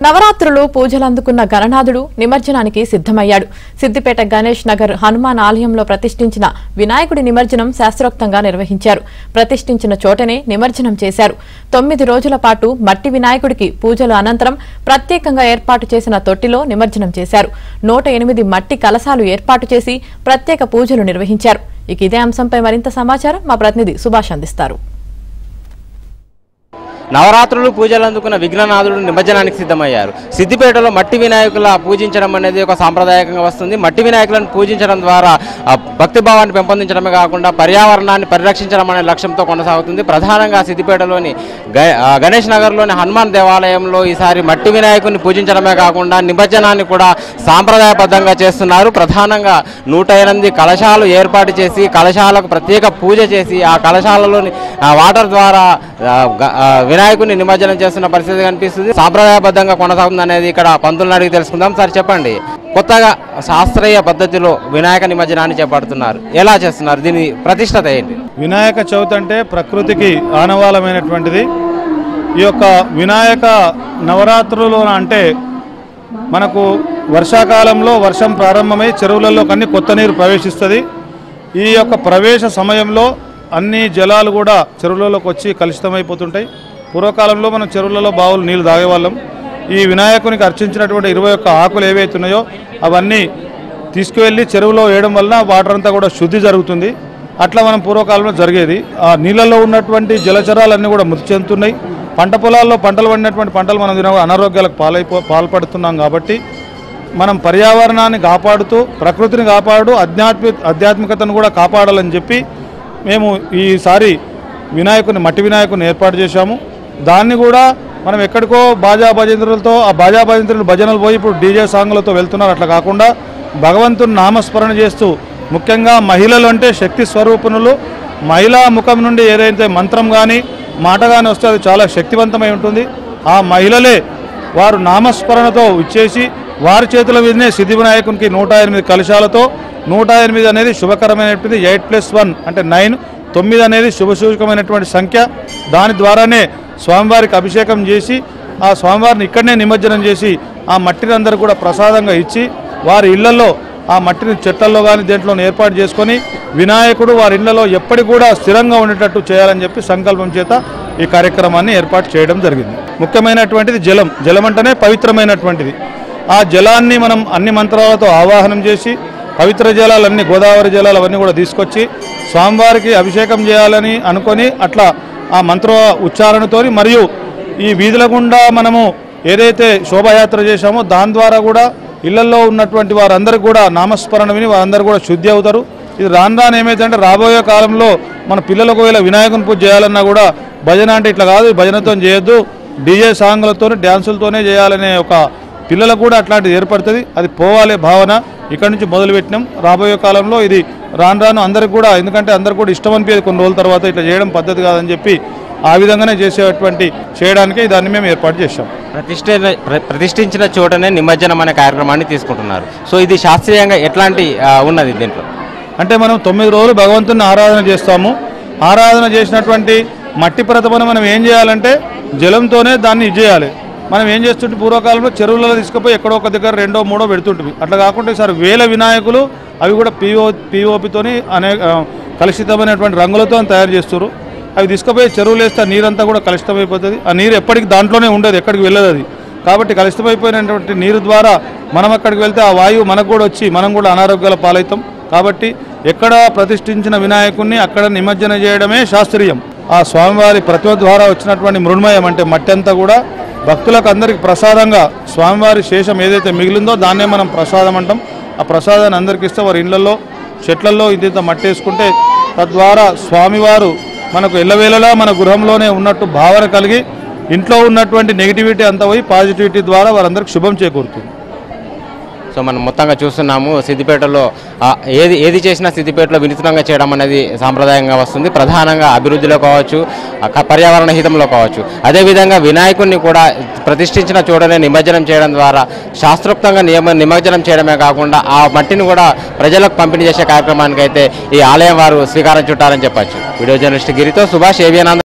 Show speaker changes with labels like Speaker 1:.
Speaker 1: నవరాత్రులు పూజలు అందుకున్న గణనాథుడు నిమజ్జనానికి సిద్ధమయ్యాడు సిద్దిపేట గణేష్ నగర్ హనుమాన్ ఆలయంలో ప్రతిష్ఠించిన వినాయకుడి నిమజ్జనం శాస్త్రోక్తంగా నిర్వహించారు ప్రతిష్ఠించిన చోటనే నిమజ్జనం చేశారు తొమ్మిది రోజుల పాటు మట్టి వినాయకుడికి పూజలు అనంతరం ప్రత్యేకంగా ఏర్పాటు చేసిన తొట్టిలో నిమజ్జనం చేశారు నూట ఎనిమిది మట్టి కలశాలు ఏర్పాటు చేసి ప్రత్యేక పూజలు నిర్వహించారు ఇక ఇదే అంశంపై మరింత సమాచారం మా ప్రతినిధి సుభాష్ అందిస్తారు
Speaker 2: నవరాత్రులు పూజలు అందుకున్న విఘ్ననాథుడు నిమజ్జనానికి సిద్ధమయ్యారు సిద్దిపేటలో మట్టి వినాయకుల పూజించడం అనేది ఒక సాంప్రదాయకంగా వస్తుంది మట్టి వినాయకులను పూజించడం ద్వారా ఆ, భక్తి భావాన్ని పెంపొందించడమే కాకుండా పర్యావరణాన్ని పరిరక్షించడం అనే లక్ష్యంతో కొనసాగుతుంది ప్రధానంగా సిద్దిపేటలోని గ- ఆ, గణేష్ నగర్లోని హనుమాన్ దేవాలయంలో ఈసారి మట్టి వినాయకుని పూజించడమే కాకుండా నిమజ్జనాన్ని కూడా సాంప్రదాయబద్ధంగా చేస్తున్నారు ప్రధానంగా నూట ఎనిమిది కలశాలు ఏర్పాటు చేసి కలశాలకు ప్రత్యేక పూజ చేసి ఆ కలశాలలోని ఆ, వాటర్ ద్వారా ఆ, గ- ఆ, వినాయకుని నిమజ్జనం చేస్తున్న పరిస్థితి కనిపిస్తుంది సాంప్రదాయబద్ధంగా కొనసాగుతుంది అనేది ఇక్కడ పంతులను అడిగి తెలుసుకుందాం సార్ చెప్పండి కొత్తగా శాస్త్రీయ పద్ధతిలో వినాయక నిమజ్జనాన్ని చేపడుతున్నారు ఎలా చేస్తున్నారు దీని ప్రతిష్టత ఏంటి
Speaker 3: వినాయక చవితి అంటే ప్రకృతికి ఆనవాలమైనటువంటిది ఈ యొక్క వినాయక నవరాత్రులు అంటే మనకు వర్షాకాలంలో వర్షం ప్రారంభమై చెరువులలో అన్ని కొత్త నీరు ప్రవేశిస్తుంది ఈ యొక్క ప్రవేశ సమయంలో అన్ని జలాలు కూడా చెరువులలోకి వచ్చి కలుషితమైపోతుంటాయి పూర్వకాలంలో మనం చెరువులలో బావులు నీళ్లు తాగేవాళ్ళం ఈ వినాయకునికి అర్చించినటువంటి ఇరవై ఒక్క ఆకులు ఏవైతే ఉన్నాయో అవన్నీ తీసుకువెళ్ళి చెరువులో వేయడం వలన వాటర్ అంతా కూడా శుద్ధి జరుగుతుంది అట్లా మనం పూర్వకాలంలో జరిగేది ఆ నీళ్ళల్లో ఉన్నటువంటి జలచరాలన్నీ కూడా మృతి చెందుతున్నాయి పంట పొలాల్లో పంటలు పండినటువంటి పంటలు మనం తిన అనారోగ్యాలకు పాలైపో పాల్పడుతున్నాం కాబట్టి మనం పర్యావరణాన్ని కాపాడుతూ ప్రకృతిని కాపాడు ఆధ్యాత్మిక ఆధ్యాత్మికతను కూడా కాపాడాలని చెప్పి మేము ఈసారి వినాయకుని మట్టి వినాయకుని ఏర్పాటు చేశాము దాన్ని కూడా మనం ఎక్కడికో బాజా భజంత్రులతో ఆ బాజా భజంత్రులు భజనలు పోయి ఇప్పుడు డీజే సాంగ్లతో వెళ్తున్నారు అట్లా కాకుండా భగవంతుని నామస్మరణ చేస్తూ ముఖ్యంగా మహిళలు అంటే శక్తి స్వరూపణులు మహిళా ముఖం నుండి ఏదైతే మంత్రం కానీ మాట కానీ వస్తే అది చాలా శక్తివంతమై ఉంటుంది ఆ మహిళలే వారు నామస్మరణతో ఇచ్చేసి వారి చేతుల మీదనే సిద్ధి వినాయకునికి నూట ఎనిమిది కలశాలతో నూట ఎనిమిది అనేది శుభకరమైనటువంటి ఎయిట్ ప్లస్ వన్ అంటే నైన్ తొమ్మిది అనేది శుభసూచకమైనటువంటి సంఖ్య దాని ద్వారానే స్వామివారికి అభిషేకం చేసి ఆ స్వామివారిని ఇక్కడనే నిమజ్జనం చేసి ఆ మట్టిని అందరూ కూడా ప్రసాదంగా ఇచ్చి వారి ఇళ్లలో ఆ మట్టిని చెట్లలో కానీ దేంట్లో ఏర్పాటు చేసుకొని వినాయకుడు వారి ఇళ్లలో ఎప్పటికి కూడా స్థిరంగా ఉండేటట్టు చేయాలని చెప్పి సంకల్పం చేత ఈ కార్యక్రమాన్ని ఏర్పాటు చేయడం జరిగింది ముఖ్యమైనటువంటిది జలం జలం అంటేనే పవిత్రమైనటువంటిది ఆ జలాన్ని మనం అన్ని మంత్రాలతో ఆవాహనం చేసి పవిత్ర జలాలన్నీ గోదావరి జలాలు అవన్నీ కూడా తీసుకొచ్చి స్వామివారికి అభిషేకం చేయాలని అనుకొని అట్లా ఆ మంత్ర ఉచ్చారణతోని మరియు ఈ వీధుల గుండా మనము ఏదైతే శోభాయాత్ర చేశామో దాని ద్వారా కూడా ఇళ్లలో ఉన్నటువంటి వారందరికీ కూడా నామస్మరణ విని వారందరూ కూడా శుద్ధి అవుతారు ఇది రాను రాను ఏమైందంటే రాబోయే కాలంలో మన పిల్లలకు ఒకవేళ వినాయకుని పూజ చేయాలన్నా కూడా భజన అంటే ఇట్లా కాదు భజనతో చేయొద్దు డీజే సాంగ్లతో డ్యాన్సులతోనే చేయాలనే ఒక పిల్లలకు కూడా అట్లాంటిది ఏర్పడుతుంది అది పోవాలి భావన ఇక్కడి నుంచి మొదలుపెట్టినాం రాబోయే కాలంలో ఇది రాను రాను అందరికి కూడా ఎందుకంటే అందరికి కూడా ఇష్టం అనిపించేది కొన్ని రోజుల తర్వాత ఇట్లా చేయడం పద్ధతి కాదని చెప్పి ఆ విధంగానే చేసేటువంటి చేయడానికి దాన్ని మేము ఏర్పాటు చేశాం
Speaker 2: ప్రతిష్ఠ ప్ర- ప్రతిష్ఠించిన చోటనే నిమజ్జనం అనే కార్యక్రమాన్ని తీసుకుంటున్నారు సో ఇది శాస్త్రీయంగా ఎట్లాంటి ఆ, ఉన్నది దీంట్లో
Speaker 3: అంటే మనం తొమ్మిది రోజులు భగవంతుని ఆరాధన చేస్తాము ఆరాధన చేసినటువంటి మట్టి ప్రతిమను మనం ఏం చేయాలంటే జలంతోనే దాన్ని ఇది చేయాలి మనం ఏం చేస్తుంటే పూర్వకాలంలో చెరువులలో తీసుకుపోయి ఎక్కడో ఒక దగ్గర రెండో మూడో పెడుతుంటుంది అట్లా కాకుండా ఈసారి వేల వినాయకులు అవి కూడా పిఓ పిఓపితోని అనేక ఆ, కలుషితమైనటువంటి రంగులతో తయారు చేస్తారు అవి తీసుకుపోయి చెరువులు వేస్తే ఆ నీరంతా కూడా కలుషితమైపోతుంది ఆ నీరు ఎప్పటికి దాంట్లోనే ఉండదు ఎక్కడికి వెళ్ళదు అది కాబట్టి కలుషితమైపోయినటువంటి నీరు ద్వారా మనం అక్కడికి వెళ్తే ఆ వాయువు మనకు కూడా వచ్చి మనం కూడా అనారోగ్యాల పాలవుతాం కాబట్టి ఎక్కడ ప్రతిష్ఠించిన వినాయకుడిని అక్కడ నిమజ్జనం చేయడమే శాస్త్రీయం ఆ స్వామివారి ప్రతిమ ద్వారా వచ్చినటువంటి మృణ్మయం అంటే మట్టి అంతా కూడా భక్తులకు అందరికి ప్రసాదంగా స్వామివారి శేషం ఏదైతే మిగిలిందో దాన్నే మనం ప్రసాదం అంటాం ఆ ప్రసాదాన్ని అందరికి ఇస్తే వారి ఇళ్లలో చెట్లలో ఇంత మట్టి వేసుకుంటే తద్వారా స్వామివారు మనకు ఎల్లవేళలా మన గృహంలోనే ఉన్నట్టు భావన కలిగి ఇంట్లో ఉన్నటువంటి నెగిటివిటీ అంతా పోయి పాజిటివిటీ ద్వారా వారందరికి శుభం చేకూరుతుంది
Speaker 2: సో మనం మొత్తంగా చూస్తున్నాము సిద్దిపేటలో ఆ, ఏది ఏది చేసినా సిద్దిపేటలో వినూత్నంగా చేయడం అనేది సాంప్రదాయంగా వస్తుంది ప్రధానంగా అభివృద్ధిలో కావచ్చు ఆ, క- పర్యావరణ హితంలో కావచ్చు అదేవిధంగా వినాయకుడిని కూడా ప్రతిష్ఠించిన చోటనే నిమజ్జనం చేయడం ద్వారా శాస్త్రోక్తంగా నియమ నిమజ్జనం చేయడమే కాకుండా ఆ మట్టిని కూడా ప్రజలకు పంపిణీ చేసే కార్యక్రమానికి అయితే ఈ ఆలయం వారు శ్రీకారం చుట్టారని చెప్పచ్చు వీడియో జర్నలిస్ట్ గిరితో సుభాష్ ఏవియన్